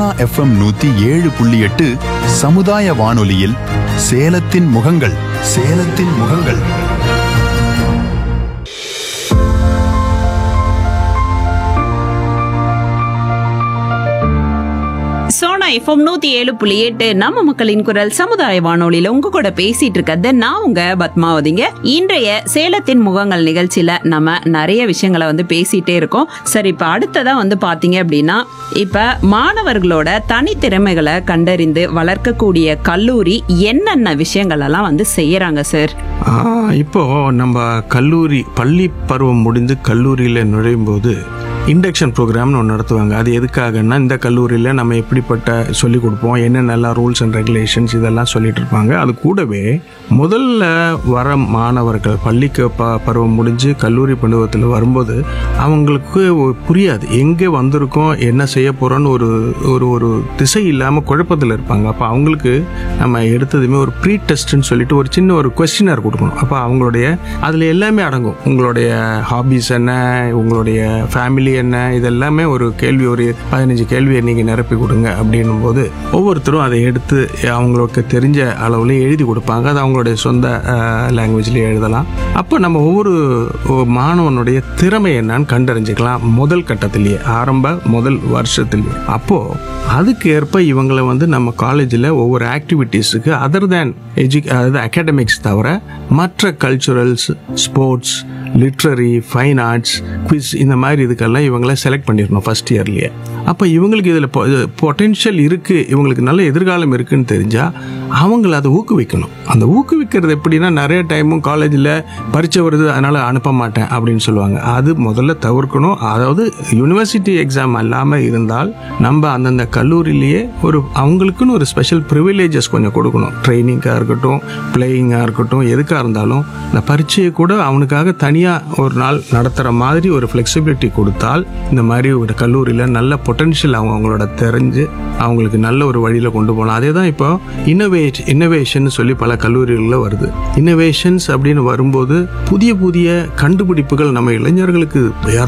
Sona FM நூத்தி ஏழு புள்ளி எட்டு சமுதாய வானொலியில் சேலத்தின் முகங்கள் சேலத்தின் முகங்கள் சோனா எஃப்எம் நூத்தி ஏழு புள்ளி எட்டு நம்ம மக்களின் குரல் சமுதாய வானொலியில உங்க கூட பேசிட்டு இருக்கிறது நான் உங்க பத்மாவதிங்க இன்றைய சேலத்தின் முகங்கள் நிகழ்ச்சியில நம்ம நிறைய விஷயங்களை வந்து பேசிட்டே இருக்கோம் சரி இப்ப அடுத்ததா வந்து பாத்தீங்க அப்படின்னா இப்ப மாணவர்களோட தனித்திறமைகளை கண்டறிந்து வளர்க்கக்கூடிய கல்லூரி என்னென்ன விஷயங்கள் எல்லாம் வந்து செய்யறாங்க சார் ஆ, இப்போ நம்ம கல்லூரி பள்ளி பருவம் முடிந்து கல்லூரியில் நுழையும் போது இண்டக்ஷன் ப்ரோக்ராம்னு ஒன்று நடத்துவாங்க அது எதுக்காகன்னா இந்த கல்லூரியில் நம்ம எப்படிப்பட்ட சொல்லிக் கொடுப்போம் என்னென்னலாம் ரூல்ஸ் அண்ட் ரெகுலேஷன்ஸ் இதெல்லாம் சொல்லிட்டு இருப்பாங்க அது கூடவே முதல்ல வர மாணவர்கள் பள்ளிக்கு ப பருவம் முடிஞ்சு கல்லூரி பருவத்தில் வரும்போது அவங்களுக்கு ஒரு புரியாது எங்கே வந்திருக்கோம் என்ன செய்ய போகிறோன்னு ஒரு ஒரு ஒரு திசை இல்லாமல் குழப்பத்தில் இருப்பாங்க அப்போ அவங்களுக்கு நம்ம எடுத்ததுமே ஒரு ப்ரீ டெஸ்ட்னு சொல்லிட்டு ஒரு சின்ன ஒரு கொஸ்டினர் கொடுக்கணும் அப்போ அவங்களுடைய அதில் எல்லாமே அடங்கும் உங்களுடைய ஹாபிஸ் என்ன உங்களுடைய ஃபேமிலி என்ன இதெல்லாமே ஒரு கேள்வி ஒரு பதினஞ்சு கேள்வியை நீங்கள் நிரப்பி கொடுங்க அப்படின்னும் போது ஒவ்வொருத்தரும் அதை எடுத்து அவங்களுக்கு தெரிஞ்ச அளவில் எழுதி கொடுப்பாங்க அது அவங்களுடைய சொந்த லாங்குவேஜ்லேயே எழுதலாம் அப்போ நம்ம ஒவ்வொரு ஒ- மாணவனுடைய திறமை என்னன்னு கண்டறிஞ்சுக்கலாம் முதல் கட்டத்திலேயே ஆரம்ப முதல் வருஷத்திலேயே அப்போது அதுக்கு ஏற்ப இவங்களை வந்து நம்ம காலேஜில் ஒவ்வொரு ஆக்டிவிட்டீஸுக்கு அதர் தேன் எஜு அதாவது அகாடமிக்ஸ் தவிர மற்ற culturals sports literary fine arts quiz இந்த மாதிரி இதுக்கெல்லாம் இவங்களை செலக்ட் பண்ணிடணும் ஃபர்ஸ்ட் இயர்லேயே அப்போ இவங்களுக்கு இதில் பொட்டென்ஷியல் இருக்குது இவங்களுக்கு நல்ல எதிர்காலம் இருக்குன்னு தெரிஞ்சால் அவங்கள அதை ஊக்குவிக்கணும் அந்த ஊக்குவிக்கிறது எப்படின்னா நிறைய டைமும் காலேஜில் பரீட்சை வருது அதனால் அனுப்ப மாட்டேன் அப்படின்னு சொல்லுவாங்க அது முதல்ல தவிர்க்கணும் அதாவது யூனிவர்சிட்டி எக்ஸாம் இல்லாமல் இருந்தால் நம்ம அந்தந்த கல்லூரியிலேயே ஒரு அவங்களுக்குன்னு ஒரு ஸ்பெஷல் ப்ரிவிலேஜஸ் கொஞ்சம் கொடுக்கணும் ட்ரைனிங்காக இருக்கட்டும் பிளேயிங்காக இருக்கட்டும் எதுக்காக இருந்தாலும் இந்த பரீட்சையை கூட அவனுக்காக தனியாக ஒரு நாள் நடத்துகிற மாதிரி ஒரு ஃப்ளெக்சிபிலிட்டி கொடுத்தால் இந்த மாதிரி ஒரு கல்லூரியில் நல்ல பொட்டென்ஷியல் அவங்க அவங்களோட தெரிஞ்சு அவங்களுக்கு நல்ல ஒரு வழியில் கொண்டு போகலாம் அதே தான் இப்போ இன்னோவேட் இன்னோவேஷன் சொல்லி பல கல்லூரிகளில் வருது இன்னோவேஷன்ஸ் அப்படின்னு வரும்போது புதிய புதிய கண்டுபிடிப்புகள் நம்ம இளைஞர்களுக்கு